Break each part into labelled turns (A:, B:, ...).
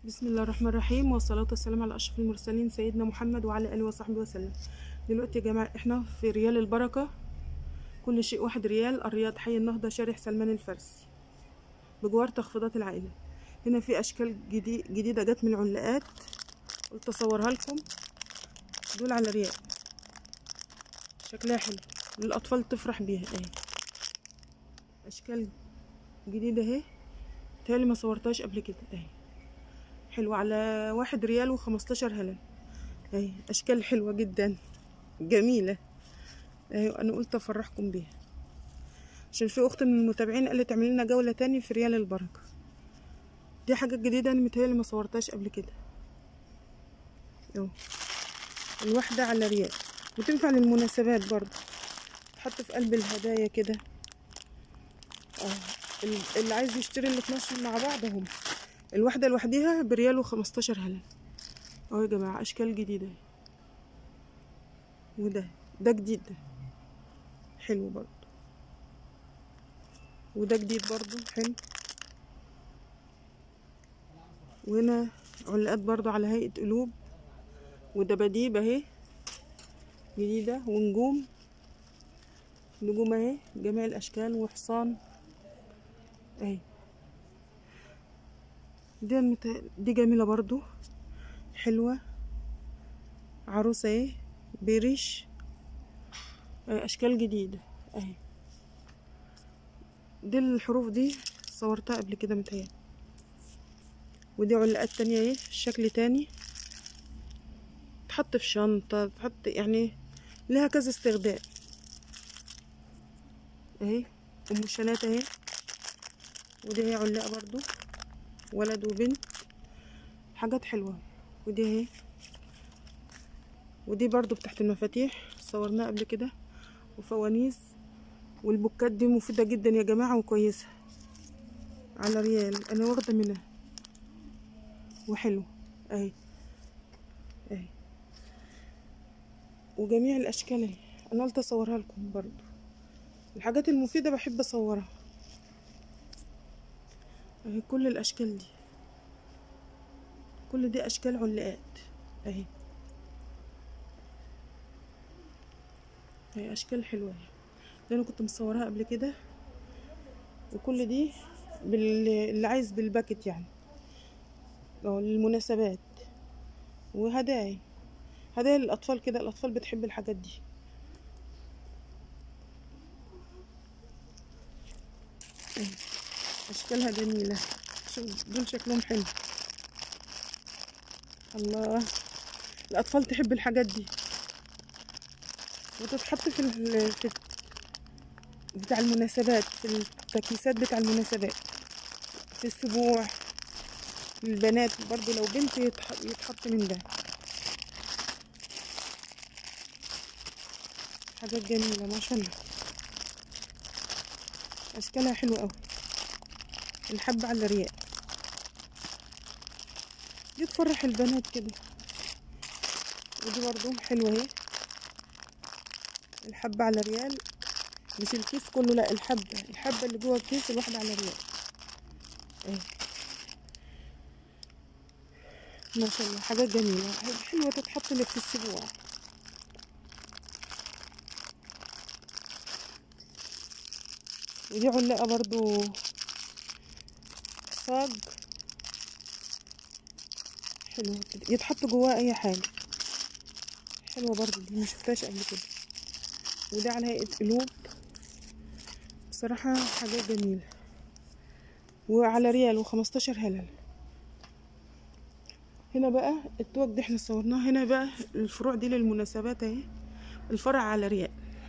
A: بسم الله الرحمن الرحيم والصلاة والسلام على أشرف المرسلين سيدنا محمد وعلى آله وصحبه وسلم دلوقتي يا جماعة احنا في ريال البركة كل شيء واحد ريال الرياض حي النهضة شارع سلمان الفارسي بجوار تخفيضات العائلة هنا في أشكال جدي- جديدة جت من العلاقات قلت أصورها لكم دول على ريال شكلها حلو للأطفال تفرح بيها اهي أشكال جديدة اهي تالي ما صورتهاش قبل كده اهي حلوة على واحد ريال وخمستاشر هلل اهي اشكال حلوة جدا جميلة اهي انا قلت افرحكم بيها عشان في اخت من المتابعين قالت اعملي لنا جولة تاني في ريال البركة دي حاجة جديدة انا متهيألي ما صورتهاش قبل كده اهو الواحدة على ريال وتنفع للمناسبات برضه تحط في قلب الهدايا كده اه ال- اللي عايز يشتري ال 12 مع بعض هم الواحدة لوحديها بريال وخمستاشر هلل اهو يا جماعة أشكال جديدة وده ده جديد ده حلو برضو وده جديد برضو حلو وهنا علاقات برضو على هيئة قلوب ودباديب اهي جديدة ونجوم نجوم اهي جميع الأشكال وحصان اهي دي المت... دي جميلة برضو حلوة عروسة اهي بريش آه، اشكال جديدة اهي دي الحروف دي صورتها قبل كده متهيألي ودي علاقات تانية اهي شكل تاني تحط في شنطة تحط يعني لها كذا استخدام اهي ام شنات اهي ودي هي علاقة برضو ولد وبنت حاجات حلوة ودي اهي ودي برضو بتاعت المفاتيح صورناها قبل كده وفوانيس والبوكات دي مفيدة جدا يا جماعة وكويسة على ريال انا واخدة منها وحلو اهي اهي وجميع الاشكال اهي انا قلت اصورها لكم برضو الحاجات المفيدة بحب اصورها اهي كل الاشكال دي كل دي اشكال علاقات اهي اهي اشكال حلوه اهي دي انا كنت مصورها قبل كده وكل دي بال... اللي عايز بالباكت يعني اه للمناسبات وهدايا هدايا للاطفال كده الاطفال بتحب الحاجات دي اهي اشكالها جميله شوف دول شكلهم حلو الله الاطفال تحب الحاجات دي وتتحط في ال... في بتاع المناسبات في التكييسات بتاع المناسبات في السبوع البنات برضو لو بنت يتح- يتحط من ده حاجات جميلة ما شاء الله أشكالها حلوة أوي الحبة على الرياء دي تفرح البنات كده ودي برضو حلوة اهي الحبة على ريال مش الكيس كله لا الحبة الحبة اللي جوه الكيس الواحدة على ريال اهي ما شاء الله حاجات جميلة حلوة تتحط لك في السبوع ودي علاقة برضو صاج حلوة كده يتحط جواها أي حاجة حلوة برضو دي ما شفتهاش قبل كده وده على هيئة قلوب بصراحة حاجات جميلة وعلى ريال وخمستاشر هلل هنا بقى التوك دي احنا صورناها هنا بقى الفروع دي للمناسبات اهي الفرع على ريال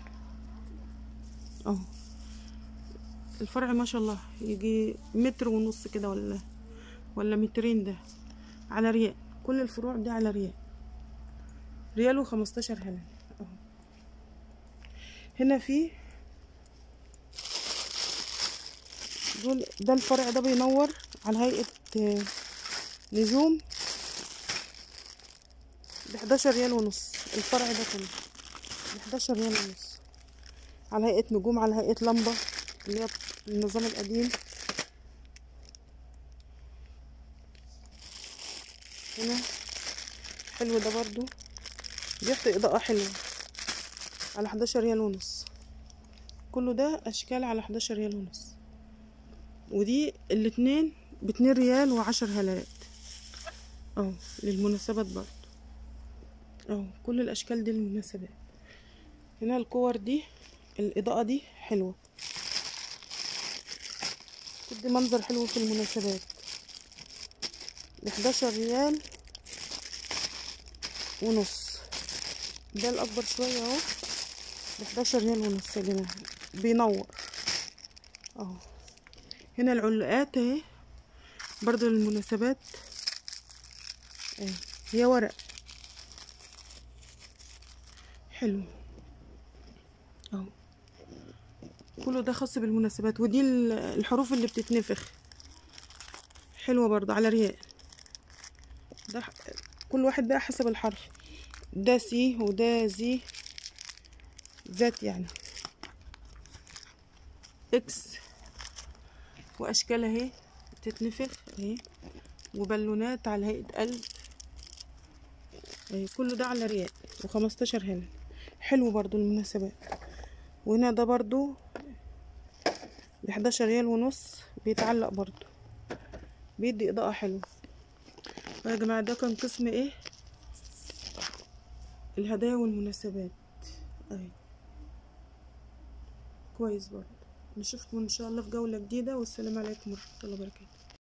A: اهو الفرع ما شاء الله يجي متر ونص كده ولا ولا مترين ده على ريال كل الفروع دي على ريال ريال وخمستاشر هلل اهو هنا في دول ده الفرع ده بينور على هيئة آه، نجوم بحداشر ريال ونص الفرع ده كله بحداشر ريال ونص على هيئة نجوم على هيئة لمبة اللي هي النظام القديم هنا حلو ده برضو بيعطي اضاءة حلوة على 11 ريال ونص كله ده اشكال على 11 ريال ونص ودي الاتنين باتنين ريال وعشر هلالات اهو للمناسبات برضو اهو كل الاشكال دي للمناسبات هنا الكور دي الاضاءة دي حلوة تدي منظر حلو في المناسبات ب 11 ريال ونص ده الاكبر شويه اهو ب 11 ريال ونص يا جماعه بينور اهو هنا العلاقات اهي برضو للمناسبات اهي هي ورق حلو اهو كله ده خاص بالمناسبات ودي ال- الحروف اللي بتتنفخ حلوة برضه على ريال ده ح- كل واحد بقى حسب الحرف ده سي وده زي ذات يعني اكس واشكال اهي تتنفخ اهي وبالونات على هيئة قلب اهي كله ده على ريال وخمستاشر هنا حلو برضو المناسبات وهنا ده برضو بحداشر ريال ونص بيتعلق برضو بيدي اضاءة حلوة يا جماعة ده كان قسم ايه الهدايا والمناسبات اهي كويس برضو نشوفكم ان شاء الله في جولة جديدة والسلام عليكم ورحمة الله وبركاته